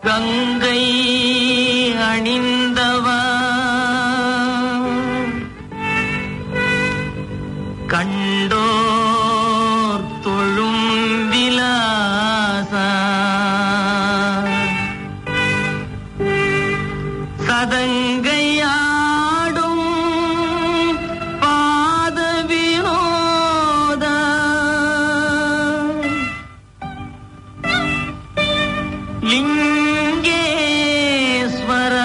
கங்கை அணிந்தவா கண்டோர் தொழும் விலாசா சதங்கையாடும் பாத வினோதா லிங்கேஸ்வர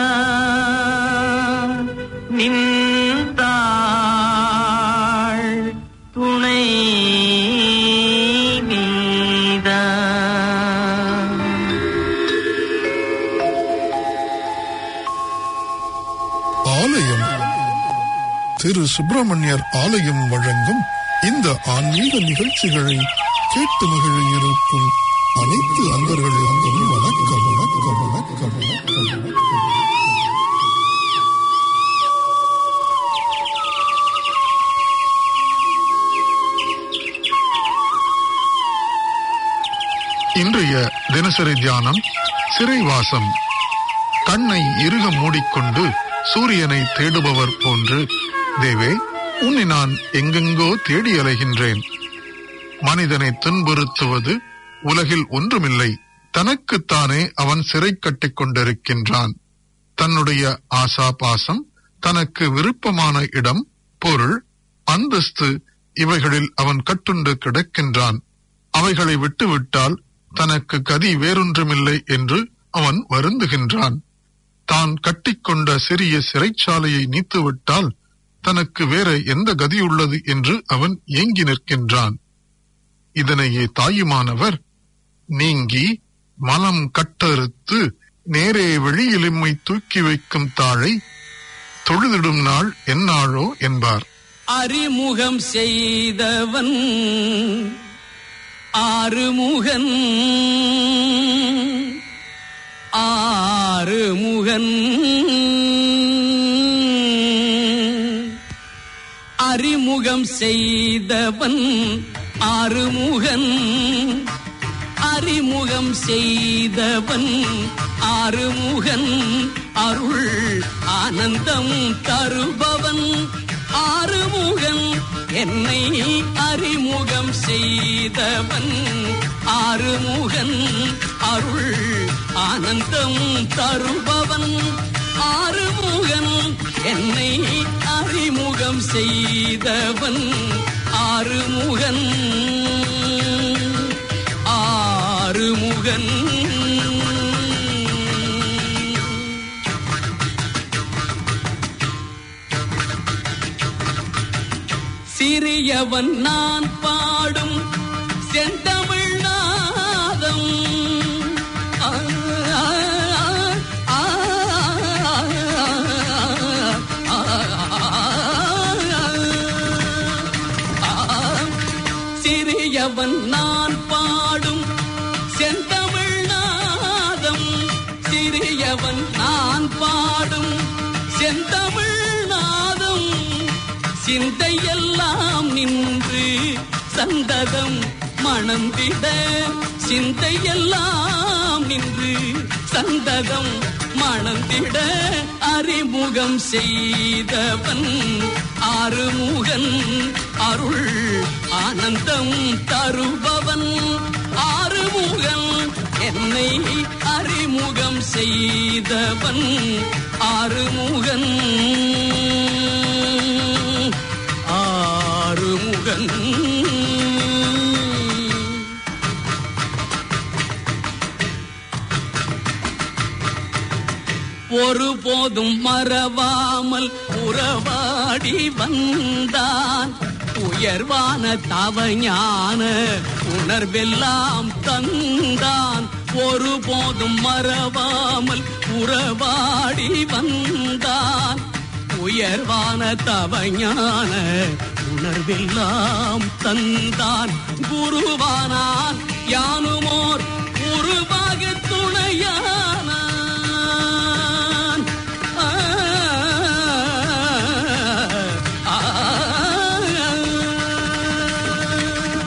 நின்றாள் துணை நீதா ஆலயம் திரு சுப்பிரமணியர் ஆலயம் வழங்கும் இந்த ஆன்மீக நிகழ்ச்சிகளை கேட்டு மகிழ இருக்கும் அனைத்து அன்பர்களுக்கும் வணக்கம் வணக்கம் வணக்கம் வணக்கம் வணக்கம் இன்றைய தினசரி தியானம் சிறைவாசம் கண்ணை இறுக மூடிக்கொண்டு சூரியனை தேடுபவர் போன்று தேவே உன்னை நான் எங்கெங்கோ தேடி அலைகின்றேன் மனிதனை துன்புறுத்துவது உலகில் ஒன்றுமில்லை தனக்குத்தானே அவன் சிறை கட்டிக் கொண்டிருக்கின்றான் தன்னுடைய ஆசா பாசம் தனக்கு விருப்பமான இடம் பொருள் அந்தஸ்து இவைகளில் அவன் கட்டுண்டு கிடக்கின்றான் அவைகளை விட்டுவிட்டால் தனக்கு கதி வேறொன்றுமில்லை என்று அவன் வருந்துகின்றான் தான் கட்டிக்கொண்ட சிறிய சிறைச்சாலையை நீத்துவிட்டால் தனக்கு வேற எந்த கதி உள்ளது என்று அவன் ஏங்கி நிற்கின்றான் இதனையே தாயுமானவர் நீங்கி மலம் கட்டறுத்து நேரே வெளியில் எம்மை தூக்கி வைக்கும் தாழை தொழுதிடும் நாள் எந்நாளோ என்பார் அறிமுகம் செய்தவன் ஆறுமுகன் ஆறுமுகன் அறிமுகம் செய்தவன் ஆறுமுகன் அறிமுகம் செய்தவன் ஆறுமுகன் அருள் ஆனந்தம் தருபவன் ஆறுமுகன் என்னை அறிமுகம் செய்தவன் ஆறுமுகன் அருள் ஆனந்தம் தருபவன் ஆறுமுகன் என்னை அறிமுகம் செய்தவன் ஆறுமுகன் ஆறுமுகன் சிறியவன் நான் பாடும் செந்தமிழ் நாதம் ஆ, ஆ, ஆ, ஆ, ஆ, சிறியவன் நான் பாடும் செந்தமிழ் நாதம் சிறியவன் நான் பாடும் செந்தமிழ் நாதம் சிந்தையெல்லாம் நின்று சந்ததம் மணந்திட சிந்தையெல்லாம் நின்று சந்ததம் மணந்திட அறிமுகம் செய்தவன் ஆறுமுகன் அருள் ஆனந்தம் தருபவன் ஆறுமுகன் என்னை அறிமுகம் செய்தவன் ஆறுமுகன் ஆறுமுகன் ஒருபோதும் மறவாமல் உறவாடி வந்தான் உயர்வான தவஞான உணர்வெல்லாம் தந்தான் ஒருபோதும் மறவாமல் உறவாடி வந்தான் உயர்வான தவஞான உணர்வெல்லாம் தந்தான் குருவானான் யானுமோர் உருவாக துணையானான் ஆ, ஆ,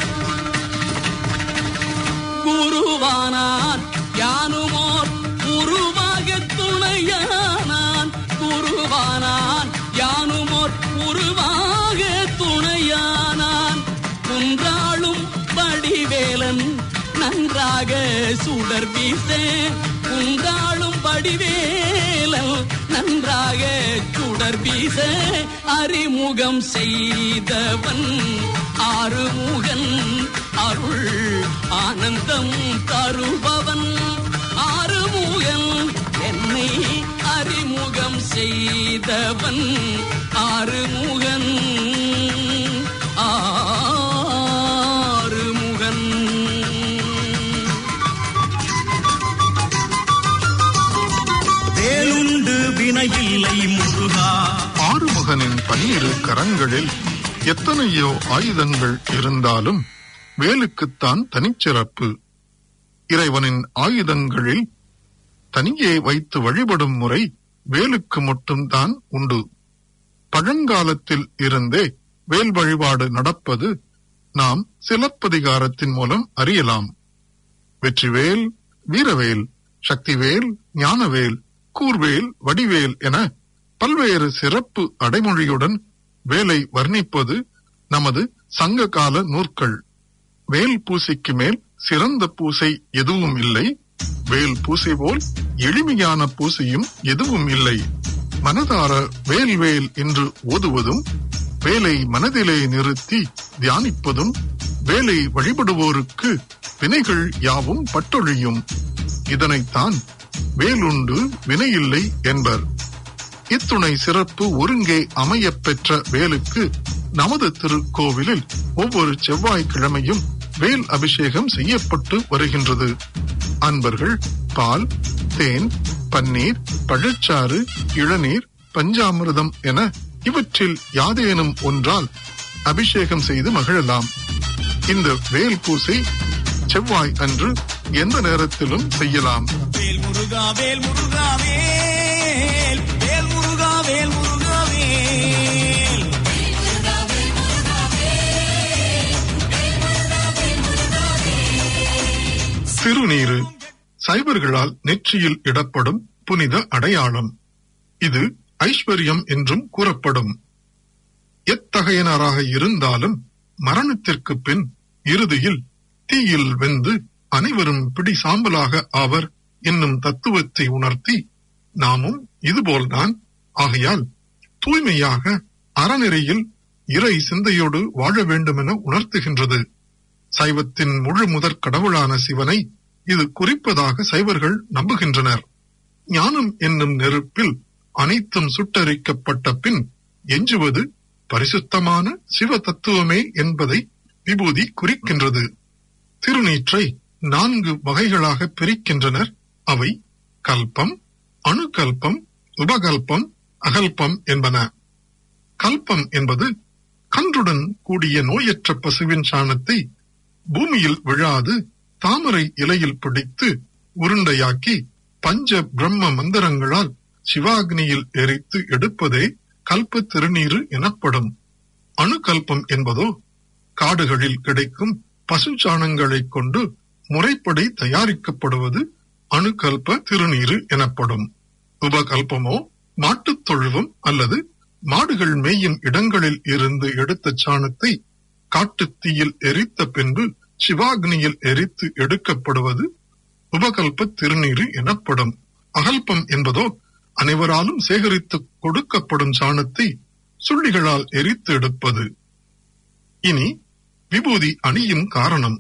குருவானான் யானுமோர் சுடர் வீச குன்றாளும் படிவேலல் நன்றாக சுடர் வீச அறிமுகம் செய்தவன் ஆறுமுகன் அருள் ஆனந்தம் தருபவன் ஆறுமுகன் என்னை அறிமுகம் செய்தவன் ஆறுமுகன் ஆறுமுகன் வேலுண்டு வினையில்லை முருகா ஆறுமுகனின் பன்னிரு கரங்களில் எத்தனையோ ஆயுதங்கள் இருந்தாலும் வேலுக்குத்தான் தனிச்சிறப்பு இறைவனின் ஆயுதங்களில் தனியே வைத்து வழிபடும் முறை வேலுக்கு மட்டும்தான் உண்டு பழங்காலத்தில் இருந்தே வேல் வழிபாடு நடப்பது நாம் சிலப்பதிகாரத்தின் மூலம் அறியலாம் வெற்றிவேல் வீரவேல் சக்திவேல் ஞானவேல் கூர்வேல் வடிவேல் என பல்வேறு சிறப்பு அடைமொழியுடன் வேலை வர்ணிப்பது நமது சங்க கால நூற்கள் வேல் பூசைக்கு மேல் சிறந்த பூசை எதுவும் இல்லை வேல் பூசை போல் எளிமையான பூசையும் எதுவும் இல்லை மனதார வேல் வேல் என்று ஓதுவதும் வேலை மனதிலே நிறுத்தி தியானிப்பதும் வேலை வழிபடுவோருக்கு வினைகள் யாவும் பட்டொழியும் இதனைத்தான் வேலுண்டு வினையில்லை என்பர் இத்துணை சிறப்பு ஒருங்கே அமையப் பெற்ற வேலுக்கு நமது திருக்கோவிலில் ஒவ்வொரு செவ்வாய்க்கிழமையும் வேல் அபிஷேகம் செய்யப்பட்டு வருகின்றது அன்பர்கள் பால் தேன் பன்னீர் பழச்சாறு இளநீர் பஞ்சாமிர்தம் என இவற்றில் யாதேனும் ஒன்றால் அபிஷேகம் செய்து மகிழலாம் இந்த வேல் பூசை செவ்வாய் அன்று எந்த நேரத்திலும் செய்யலாம் வேல் முருகா வேல் முருகா வேல் வேல் முருகா வேல் முருகா வேல் திருநீரு சைவர்களால் நெற்றியில் இடப்படும் புனித அடையாளம் இது ஐஸ்வர்யம் என்றும் கூறப்படும் எத்தகையனராக இருந்தாலும் மரணத்திற்கு பின் இறுதியில் தீயில் வெந்து அனைவரும் பிடி சாம்பலாக ஆவர் என்னும் தத்துவத்தை உணர்த்தி நாமும் இதுபோல்தான் ஆகையால் தூய்மையாக அறநெறியில் இறை சிந்தையோடு வாழ வேண்டுமென உணர்த்துகின்றது சைவத்தின் முழு முதற் கடவுளான சிவனை இது குறிப்பதாக சைவர்கள் நம்புகின்றனர் ஞானம் என்னும் நெருப்பில் அனைத்தும் சுட்டரிக்கப்பட்ட பின் எஞ்சுவது பரிசுத்தமான சிவ தத்துவமே என்பதை விபூதி குறிக்கின்றது திருநீற்றை நான்கு வகைகளாக பிரிக்கின்றனர் அவை கல்பம் அணுகல்பம் உபகல்பம் அகல்பம் என்பன கல்பம் என்பது கன்றுடன் கூடிய நோயற்ற பசுவின் சாணத்தை பூமியில் விழாது தாமரை இலையில் பிடித்து உருண்டையாக்கி பஞ்ச பிரம்ம மந்திரங்களால் சிவாக்னியில் எரித்து எடுப்பதே கல்ப திருநீரு எனப்படும் அணுகல்பம் என்பதோ காடுகளில் கிடைக்கும் பசு சாணங்களைக் கொண்டு முறைப்படி தயாரிக்கப்படுவது அணுகல்ப திருநீரு எனப்படும் உபகல்பமோ மாட்டுத் தொழுவம் அல்லது மாடுகள் மேயும் இடங்களில் இருந்து எடுத்த சாணத்தை காட்டுத் தீயில் எரித்த பின்பு சிவாக்னியில் எரித்து எடுக்கப்படுவது உபகல்ப திருநீரு எனப்படும் அகல்பம் என்பதோ அனைவராலும் சேகரித்து கொடுக்கப்படும் சாணத்தை சுள்ளிகளால் எரித்து எடுப்பது இனி விபூதி அணியும் காரணம்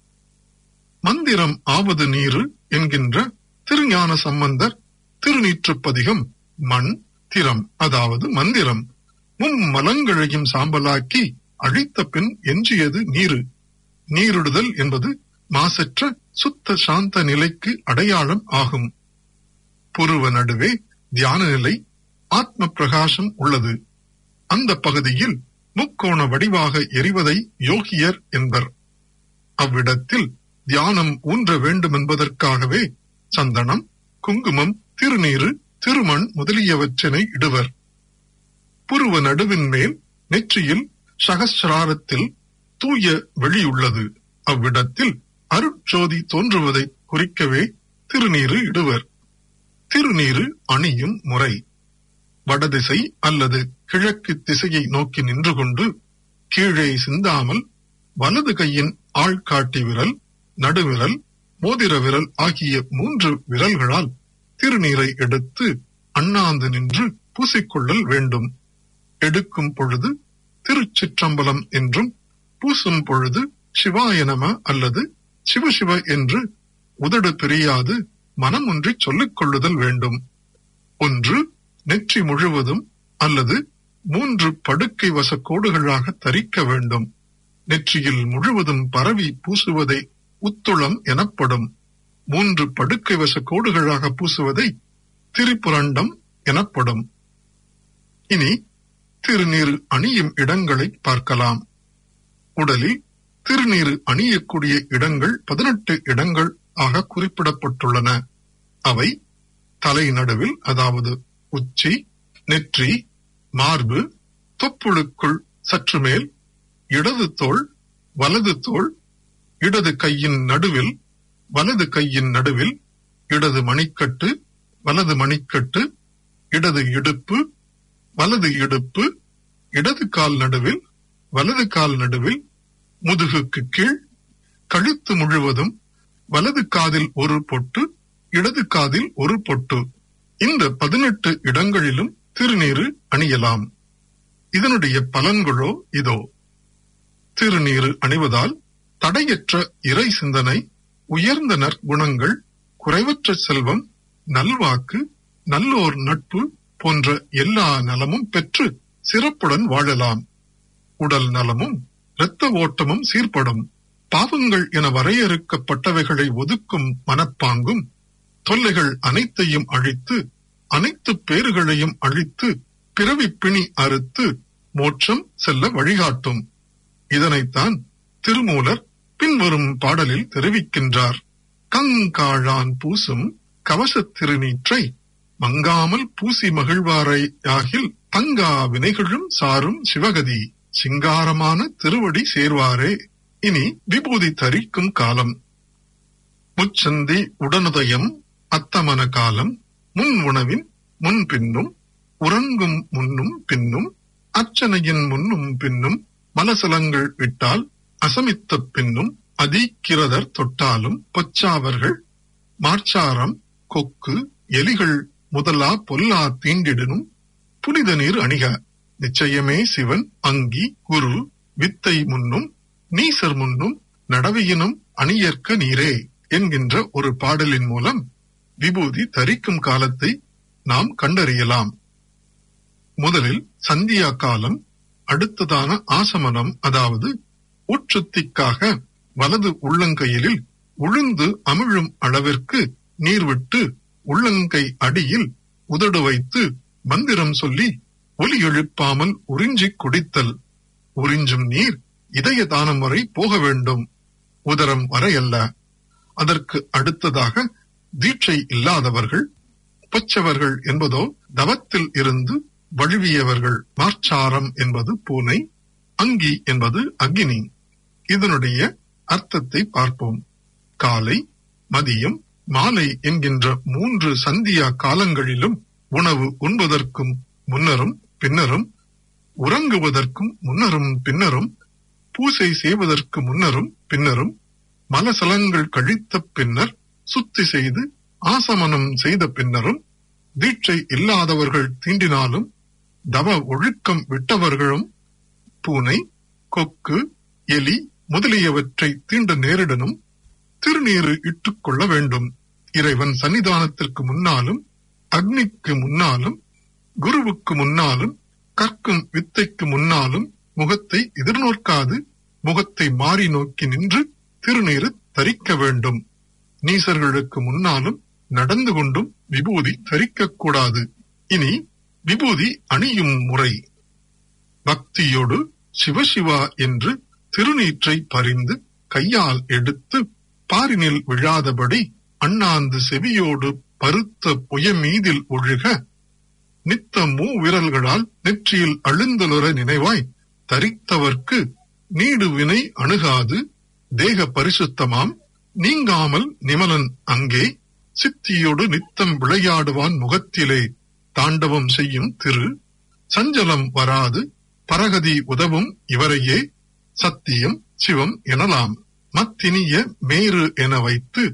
மந்திரம் ஆவது நீரு என்கின்ற திருஞான சம்பந்தர் திருநீற்றுப்பதிகம் மண் திறம் அதாவது மந்திரம் மும்மலங்களையும் சாம்பலாக்கி அழித்த பின் எஞ்சியது நீரு நீரிடுதல் என்பது மாசற்ற சுத்த சாந்த நிலைக்கு அடையாளம் ஆகும் புருவ நடுவே தியான நிலை ஆத்ம பிரகாசம் உள்ளது அந்த பகுதியில் முக்கோண வடிவாக எரிவதை யோகியர் என்பர் அவ்விடத்தில் தியானம் ஊன்ற வேண்டும் என்பதற்காகவே சந்தனம் குங்குமம் திருநீரு திருமண் முதலியவற்றினை இடுவர் புருவ நடுவின் மேல் நெற்றியில் சகசிராரத்தில் தூய வெளி உள்ளது அவ்விடத்தில் அருட்சோதி தோன்றுவதை குறிக்கவே திருநீரு இடுவர் திருநீரு அணியும் முறை வடதிசை அல்லது கிழக்கு திசையை நோக்கி நின்று கொண்டு கீழே சிந்தாமல் வலது கையின் ஆள்காட்டி விரல் நடுவிரல் மோதிர விரல் ஆகிய மூன்று விரல்களால் திருநீரை எடுத்து அண்ணாந்து நின்று பூசிக்கொள்ளல் வேண்டும் எடுக்கும் பொழுது திருச்சிற்றம்பலம் என்றும் பூசும் பொழுது சிவாய நம அல்லது சிவசிவ என்று உதடு பிரியாது மனம் ஒன்றி சொல்லிக் கொள்ளுதல் வேண்டும் ஒன்று நெற்றி முழுவதும் அல்லது மூன்று படுக்கை வசக்கோடுகளாக தரிக்க வேண்டும் நெற்றியில் முழுவதும் பரவி பூசுவதை உத்துளம் எனப்படும் மூன்று படுக்கை வச கோடுகளாக பூசுவதை திரிபுரண்டம் எனப்படும் இனி திருநீர் அணியும் இடங்களை பார்க்கலாம் உடலில் திருநீர் அணியக்கூடிய இடங்கள் பதினெட்டு இடங்கள் ஆக குறிப்பிடப்பட்டுள்ளன அவை தலை நடுவில் அதாவது உச்சி நெற்றி மார்பு தொப்புளுக்குள் சற்று மேல் இடது தோள் வலது தோள் இடது கையின் நடுவில் வலது கையின் நடுவில் இடது மணிக்கட்டு வலது மணிக்கட்டு இடது இடுப்பு வலது இடுப்பு இடது கால் நடுவில் வலது கால் நடுவில் முதுகுக்கு கீழ் கழுத்து முழுவதும் வலது காதில் ஒரு பொட்டு இடது காதில் ஒரு பொட்டு இந்த பதினெட்டு இடங்களிலும் திருநீறு அணியலாம் இதனுடைய பலன்களோ இதோ திருநீறு அணிவதால் தடையற்ற இறை சிந்தனை உயர்ந்த நற்குணங்கள் குறைவற்ற செல்வம் நல்வாக்கு நல்லோர் நட்பு போன்ற எல்லா நலமும் பெற்று சிறப்புடன் வாழலாம் உடல் நலமும் இரத்த ஓட்டமும் சீர்படும் பாவங்கள் என வரையறுக்கப்பட்டவைகளை ஒதுக்கும் மனப்பாங்கும் தொல்லைகள் அனைத்தையும் அழித்து அனைத்து பேறுகளையும் அழித்து பிறவி பிணி அறுத்து மோட்சம் செல்ல வழிகாட்டும் இதனைத்தான் திருமூலர் பின்வரும் பாடலில் தெரிவிக்கின்றார் கங்காழான் பூசும் கவசத் திருநீற்றை மங்காமல் பூசி மகிழ்வாரை ஆகில் தங்கா வினைகளும் சாரும் சிவகதி சிங்காரமான திருவடி சேர்வாரே இனி விபூதி தரிக்கும் காலம் முச்சந்தி உடனுதயம் அத்தமன காலம் முன் உணவின் முன் பின்னும் உறங்கும் முன்னும் பின்னும் அர்ச்சனையின் முன்னும் பின்னும் மலசலங்கள் விட்டால் அசமித்த பின்னும் அதிக்கிரதர் தொட்டாலும் பொச்சாவர்கள் மார்ச்சாரம் கொக்கு எலிகள் முதலா பொல்லா தீண்டிடனும் புனித நீர் அணிக நிச்சயமே சிவன் அங்கி குரு வித்தை முன்னும் நீசர் முன்னும் நடவையினும் அணியற்க நீரே என்கின்ற ஒரு பாடலின் மூலம் விபூதி தரிக்கும் காலத்தை நாம் கண்டறியலாம் முதலில் சந்தியா காலம் அடுத்ததான ஆசமனம் அதாவது உட்சுத்திக்காக வலது உள்ளங்கையிலில் உளுந்து அமிழும் அளவிற்கு நீர் விட்டு உள்ளங்கை அடியில் உதடு வைத்து மந்திரம் சொல்லி ஒலி எழுப்பாமல் உறிஞ்சிக் குடித்தல் உறிஞ்சும் நீர் இதய தானம் வரை போக வேண்டும் உதரம் வரையல்ல அதற்கு அடுத்ததாக தீட்சை இல்லாதவர்கள் பச்சவர்கள் என்பதோ தவத்தில் இருந்து வழுவியவர்கள் மார்ச்சாரம் என்பது பூனை அங்கி என்பது அக்னி இதனுடைய அர்த்தத்தை பார்ப்போம் காலை மதியம் மாலை என்கின்ற மூன்று சந்தியா காலங்களிலும் உணவு உண்பதற்கும் முன்னரும் பின்னரும் உறங்குவதற்கும் முன்னரும் பின்னரும் பூசை செய்வதற்கு முன்னரும் பின்னரும் மலசலங்கள் கழித்த பின்னர் சுத்தி செய்து ஆசமனம் செய்த பின்னரும் தீட்சை இல்லாதவர்கள் தீண்டினாலும் தவ ஒழுக்கம் விட்டவர்களும் பூனை கொக்கு எலி முதலியவற்றை தீண்ட நேரிடனும் திருநீறு இட்டுக் கொள்ள வேண்டும் இறைவன் சன்னிதானத்திற்கு முன்னாலும் அக்னிக்கு முன்னாலும் குருவுக்கு முன்னாலும் கற்கும் வித்தைக்கு முன்னாலும் முகத்தை எதிர்நோக்காது முகத்தை மாறி நோக்கி நின்று திருநீறு தரிக்க வேண்டும் நீசர்களுக்கு முன்னாலும் நடந்து கொண்டும் விபூதி தரிக்கக் கூடாது இனி விபூதி அணியும் முறை பக்தியோடு சிவசிவா என்று திருநீற்றை பறிந்து கையால் எடுத்து பாரினில் விழாதபடி அண்ணாந்து செவியோடு பருத்த புய மீதில் ஒழுக நித்த மூ விரல்களால் நெற்றியில் அழுந்தலுற நினைவாய் தரித்தவர்க்கு நீடு வினை அணுகாது தேக பரிசுத்தமாம் நீங்காமல் நிமலன் அங்கே சித்தியோடு நித்தம் விளையாடுவான் முகத்திலே தாண்டவம் செய்யும் திரு சஞ்சலம் வராது பரகதி உதவும் இவரையே சத்தியம் சிவம் எனலாம் மத்தினிய மேரு என வைத்து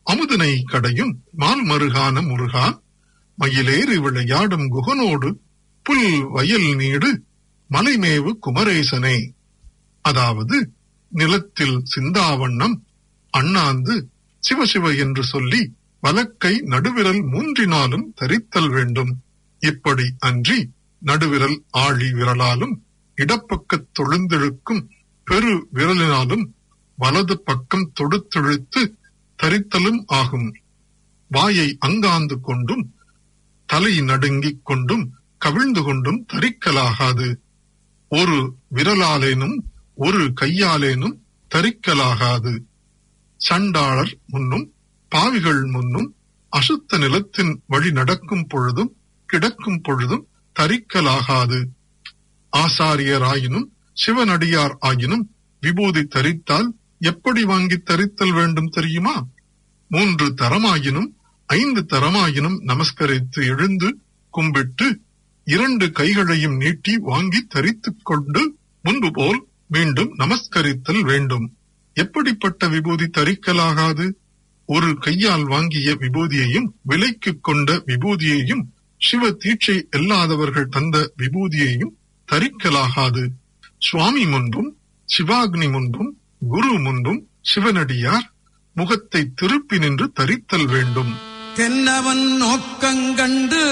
அமுதனை கடையும் மால் மருகான முருகா மயிலேறி விளையாடும் குகனோடு புல் வயல் நீடு மலைமேவு குமரேசனே அதாவது நிலத்தில் சிந்தாவண்ணம் அண்ணாந்து சிவசிவ என்று சொல்லி வலக்கை நடுவிரல் மூன்றினாலும் தரித்தல் வேண்டும் இப்படி அன்றி நடுவிரல் ஆழி விரலாலும் இடப்பக்கத் தொழுந்தெழுக்கும் பெரு விரலினாலும் வலது பக்கம் தொடுத்தெழுத்து தரித்தலும் ஆகும் வாயை அங்காந்து கொண்டும் தலை நடுங்கிக் கொண்டும் கவிழ்ந்து கொண்டும் தரிக்கலாகாது ஒரு விரலாலேனும் ஒரு கையாலேனும் தரிக்கலாகாது சண்டாளர் முன்னும் பாவிகள் முன்னும் அசுத்த நிலத்தின் வழி நடக்கும் பொழுதும் கிடக்கும் பொழுதும் தரிக்கலாகாது ஆசாரியராயினும் சிவனடியார் ஆயினும் விபூதி தரித்தால் எப்படி வாங்கி தரித்தல் வேண்டும் தெரியுமா மூன்று தரமாயினும் ஐந்து தரமாயினும் நமஸ்கரித்து எழுந்து கும்பிட்டு இரண்டு கைகளையும் நீட்டி வாங்கி தரித்துக் கொண்டு முன்பு போல் மீண்டும் நமஸ்கரித்தல் வேண்டும் எப்படிப்பட்ட விபூதி தரிக்கலாகாது ஒரு கையால் வாங்கிய விபூதியையும் விலைக்கு கொண்ட விபூதியையும் சிவ தீட்சை இல்லாதவர்கள் தந்த விபூதியையும் தரிக்கலாகாது சுவாமி முன்பும் சிவாக்னி முன்பும் குரு முன்பும் சிவனடியார் முகத்தை திருப்பி நின்று தரித்தல் வேண்டும் தென்னவன் நோக்கங்கண்டு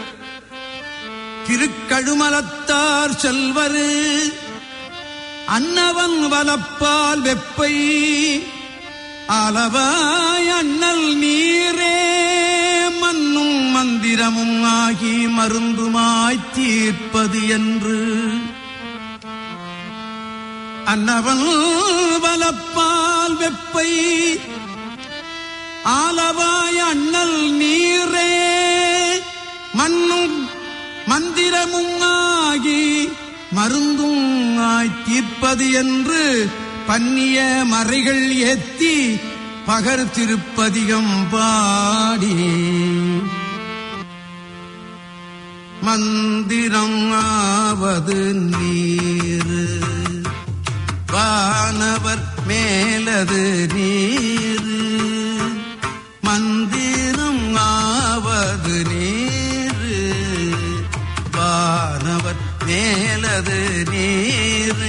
திருக்கழுமலத்தார் செல்வரு அன்னவன் வலப்பால் வெப்பை அளவாய் அண்ணல் நீரே மண்ணும் மந்திரமும் ஆகி மருந்துமாய்த் தீர்ப்பது என்று அன்னவன் வலப்பால் வெப்பை ஆலவாய் அண்ணல் நீரே மண்ணும் மந்திரமும் ஆகி மருந்தும் ஆய் தீர்ப்பது என்று பன்னிய மறைகள் ஏத்தி பகர் திருப்பதிகம் பாடி மந்திரம் ஆவது நீர் வானவர் மேலது நீர் மந்திரம் ஆவது நீர் வானவர் மேலது நீர்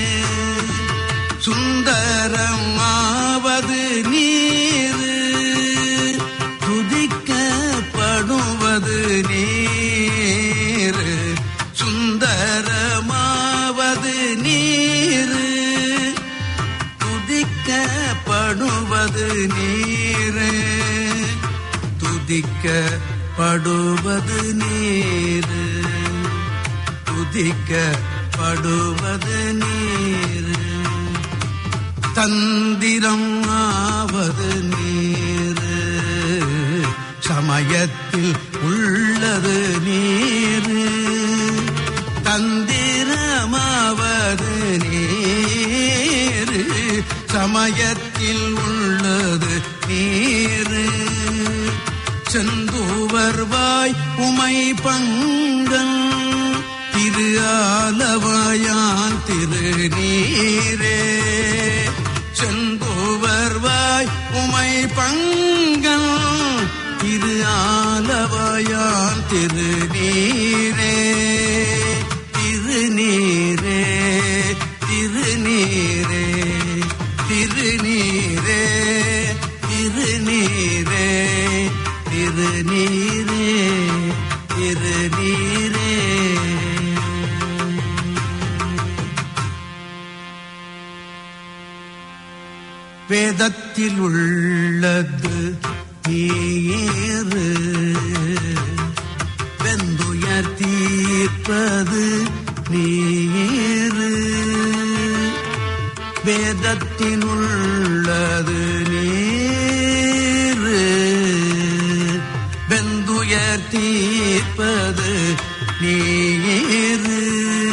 சுந்தரமாவது நீர் துதிக்கப்படுவது நீர் சுந்தரமாவது நீர் துதிக்கப்படுவது நீர் துதிக்கப்படுவது நீர் துதிக்கப்படுவது நீர் தந்திரம் ஆவது நீர் சமயத்தில் உள்ளது நீர் தந்திரமாவது நீர் சமயத்தில் உள்ளது நீர் செந்தூவர்வாய் உமை பங்கன் திரு ஆலவாயான் திருநீரே செந்தூவர்வாய் உமை பங்கன் திரு ஆலவாயான் திருநீரே திருநீரே திருநீரே திருநீரே திருநீரே திருநீரே திருநீரே வேதத்தில் உள்ளது நீரு வெந்துயர் தீர்ப்பது நீரு வேதத்தில் உள்ளது நீரு வெந்துயர் தீர்ப்பது நீரு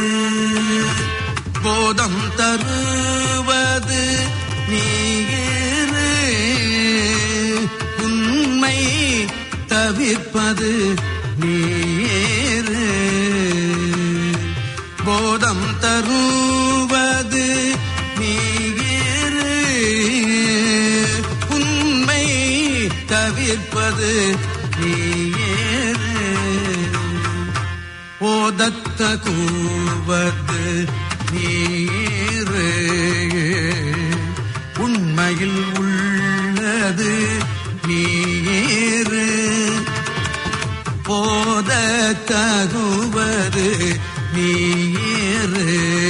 போதம் தருவது நீரு உண்மை தவிர்ப்பது நீரு போதம் தருவது நீரு உண்மை தவிர்ப்பது தீர்ப்பது நீயேறு ஓதத்த கூவது நீரு உண்மையில் உள்ளது நீரு போத தகுவது நீரு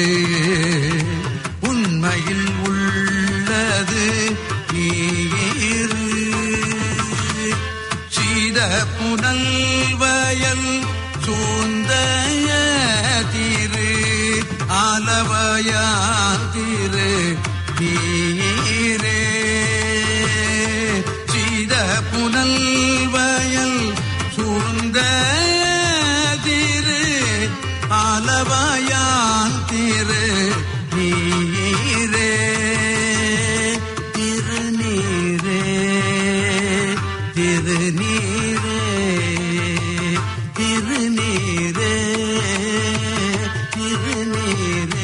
உண்மையில் உள்ளது நீரு சீத புனல் வயல் சூந்த திரு ஆலவயா திரு நீரே சீத புனல் வயல் சூழ்ந்த திரு ஆலவயான் திரு நீரே திருநீரே திருநீரே திருநீரே திருநீரே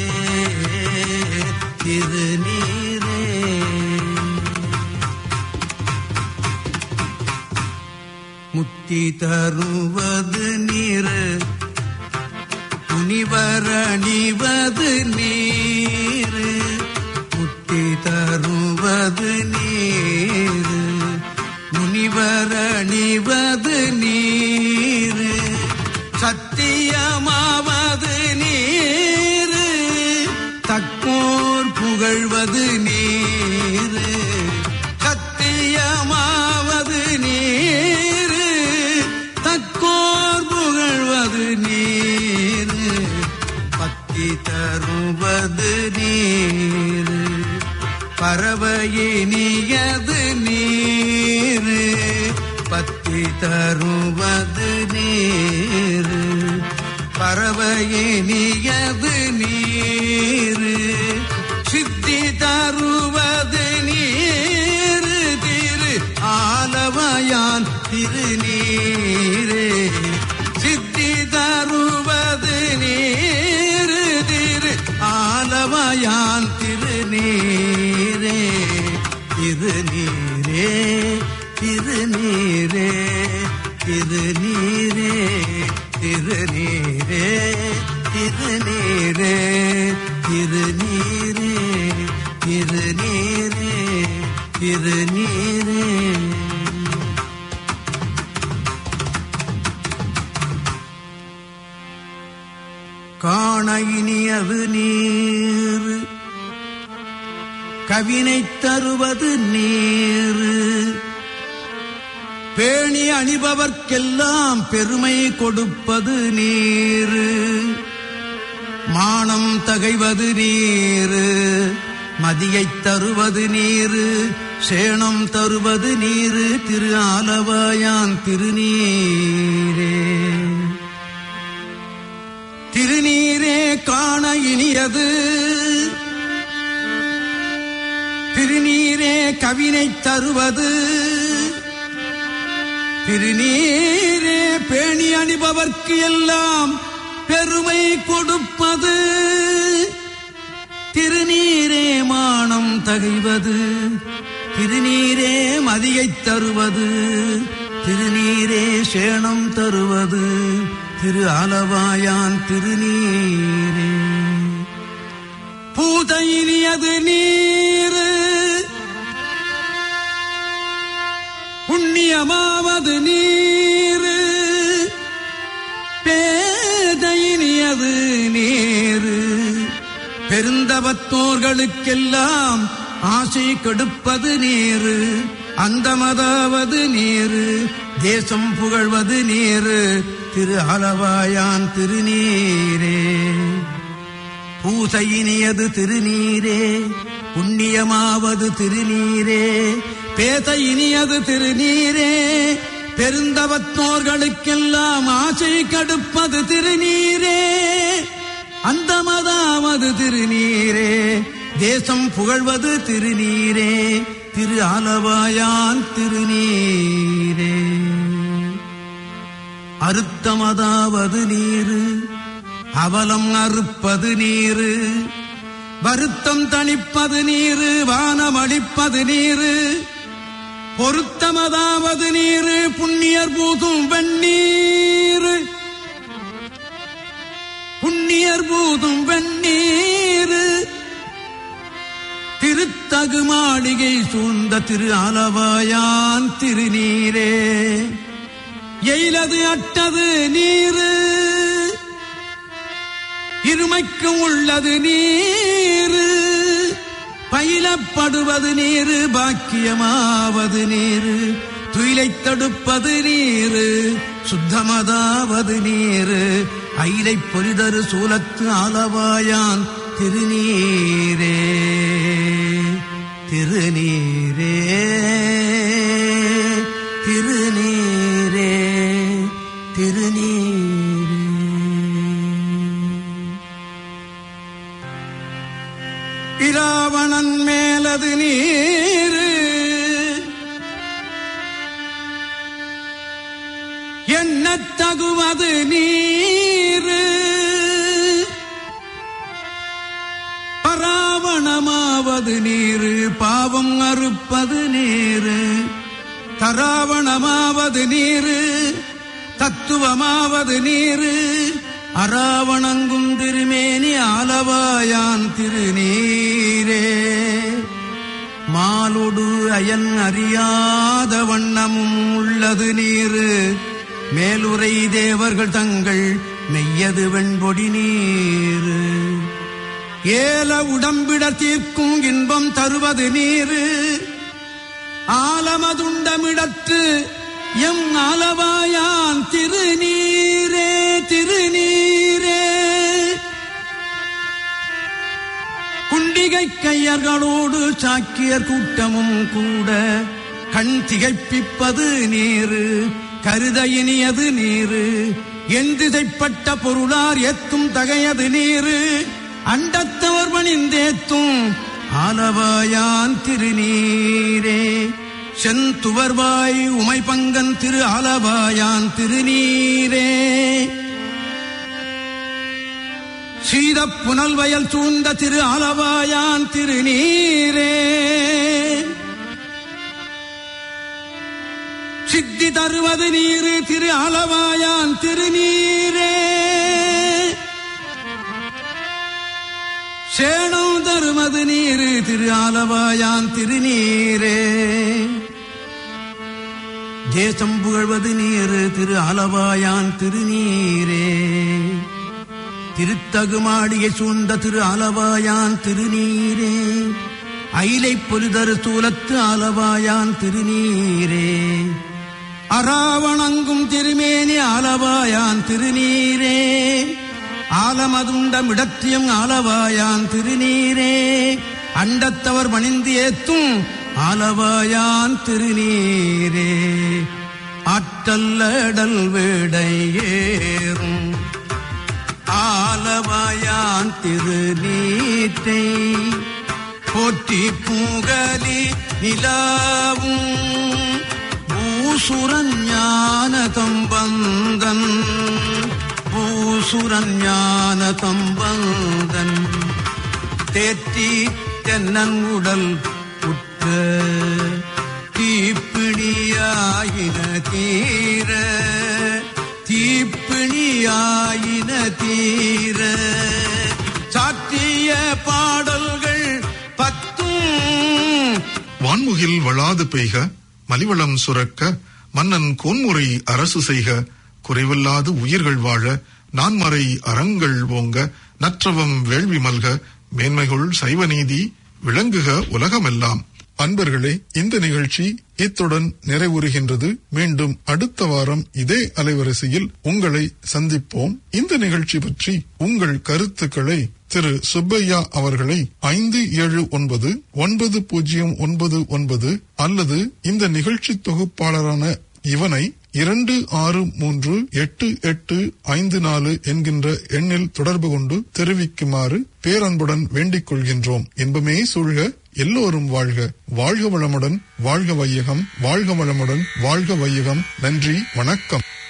திருநீரே முத்தி தருவது நீரு முனிவரணிவது நீரு முத்தி தருவது நீரு முனிவரணிவது நீரு சத்தியமாவது நீரு தக்கோர் புகழ்வது நீரு சத்தியமாவது நீரு தக்கோர் புகழ்வது நீரு பத்தி தருவது நீரு பறவையினியது நீரு பத்தி தருவது நீரு பறவையினியது நீரு சித்தி தருவது நீரு திரு ஆலவயான் திருநீரே சித்தி தருவது நீரு திரு ஆலவயான் திருநீரே திருநீரே திருநீரே திருநீரே திருநீரே திருநீரே திருநீரே திருநீரே திருநீரே காண இனியது நீர் கவினை தருவது நீர் பேணி அணிபவர்க்கெல்லாம் பெருமை கொடுப்பது நீர் மானம் தகைவது நீர் மதியைத் தருவது நீர் சேணம் தருவது நீர் திரு ஆலவாயான் திருநீரே திருநீரே காண இனியது திருநீரே கவினை தருவது திருநீரே பேணி அணிபவர்க்கு எல்லாம் பெருமை கொடுப்பது திருநீரே மானம் தகைவது திருநீரே மதியைத் தருவது திருநீரே சேணம் தருவது திரு ஆலவாயான் திருநீரே பூதையினியது நீர் புண்ணியமாவது நீர் பேதையினியது நீர் பெருந்தவத்தோர்களுக்கெல்லாம் ஆசை கெடுப்பது நீர் அந்தமதாவது நீர் தேசம் புகழ்வது நீர் திரு அளவாயான் திருநீரே பூசையினியது திருநீரே புண்ணியமாவது திருநீரே பேத இனியது திருநீரே பெருந்தவத்தோர்களுக்கெல்லாம் ஆசை கடுப்பது திருநீரே அந்தமதாவது திருநீரே தேசம் புகழ்வது திருநீரே திரு ஆலவாயான் திருநீரே அறுத்தமதாவது நீரு அவலம் அறுப்பது நீரு வருத்தம் தணிப்பது நீரு வானம் அடிப்பது நீரு பொருத்தமதாவது நீரு புண்ணியர் பூதும் வெண்ணீர் புண்ணியர் பூதும் வெண்ணீர் திருத்தகு மாளிகை சூழ்ந்த திரு ஆலவாயான் திருநீரே எயிலது அட்டது நீரு இருமைக்கும் உள்ளது நீரு பயிலப்படுவது நீரு பாக்கியமாவது நீரு துயிலை தடுப்பது நீரு சுத்தமதாவது நீரு அயிலை பொலிதரு சூலத்து ஆலவாயான் திருநீரே திருநீரே திருநீரே திருநீரே இராவணன் மேலது நீரு எண்ணத் தகுவது நீரு பராவணமாவது நீரு பாவம் அறுப்பது நீரு தராவணமாவது நீரு தத்துவமாவது நீரு அராவணங்கும் திருமேனி ஆலவாயான் திருநீரே மாலொடு அயன் அறியாத வண்ணமும் உள்ளது நீரு மேலுரை தேவர்கள் தங்கள் மெய்யது வெண்பொடி நீரு ஏல உடம்பிட தீர்க்கும் இன்பம் தருவது நீரு ஆலமதுண்டமிடற்று எம் ஆலவாயான் திருநீரே திருநீரே குண்டிகை கையர்களோடு சாக்கியர் கூட்டமும் கூட கண் திகைப்பிப்பது நீரு கருத இனியது நீரு எந்திசைப்பட்ட பொருளார் எத்தும் தகையது நீரு அண்டத்தவர் பணிந்தேத்தும் ஆலவாயான் திருநீரே செந்துவர்வாய் உமை பங்கன் திரு ஆலவாயான் திருநீரே சீத புனல் வயல் சூழ்ந்த திரு ஆலவாயான் திருநீரே சித்தி தருவது நீரு திரு ஆலவாயான் திருநீரே சேணம் தருமது நீரு திரு ஆலவாயான் திருநீரே தேசம் புகழ்வது நீரு திரு ஆலவாயான் திருநீரே திருத்தகுமாடியை சூழ்ந்த திரு ஆலவாயான் திருநீரே அயிலை பொலிதரு சூலத்து ஆலவாயான் திருநீரே அராவணங்கும் திருமேனி ஆலவாயான் திருநீரே ஆலமதுண்டம் இடத்தியம் ஆலவாயான் திருநீரே அண்டத்தவர் பணிந்து ஏத்தும் ஆலவாயான் திருநீரே ஆற்றல்லடல் விடையேறும் ஆலவாயான் திருநீற்றை போற்றி பூகலி நிலாவும் பூசுரன் ஞான தம்பந்தன் பூசுரன் ஞான தம்பந்தன் தேற்றி தென்னன் உடல் உற்ற தீப்பிணியாயின தீர தீப்பிணியாயின தீர சாற்றிய பாடல்கள் பத்தும் வான்முகில் வளாது பெய்க மலிவளம் சுரக்க மன்னன் கோன்முறை அரசு செய்க குறைவில்லாது உயிர்கள் வாழ நான்மறை அறங்கள் ஓங்க நற்றவம் வேள்வி மல்க மேன்மைகுள் சைவநீதி விளங்குக உலகமெல்லாம் அன்பர்களே இந்த நிகழ்ச்சி இத்துடன் நிறைவுறுகின்றது மீண்டும் அடுத்த வாரம் இதே அலைவரிசையில் உங்களை சந்திப்போம் இந்த நிகழ்ச்சி பற்றி உங்கள் கருத்துக்களை திரு சுப்பையா அவர்களை ஐந்து ஏழு ஒன்பது ஒன்பது பூஜ்ஜியம் ஒன்பது ஒன்பது அல்லது இந்த நிகழ்ச்சி தொகுப்பாளரான இவனை இரண்டு ஆறு மூன்று எட்டு எட்டு ஐந்து நாலு என்கின்ற எண்ணில் தொடர்பு கொண்டு தெரிவிக்குமாறு பேரன்புடன் வேண்டிக் கொள்கின்றோம் இன்பமே சூழ்க எல்லோரும் வாழ்க வாழ்க வளமுடன் வாழ்க வையகம் வாழ்க வளமுடன் வாழ்க வையகம் நன்றி வணக்கம்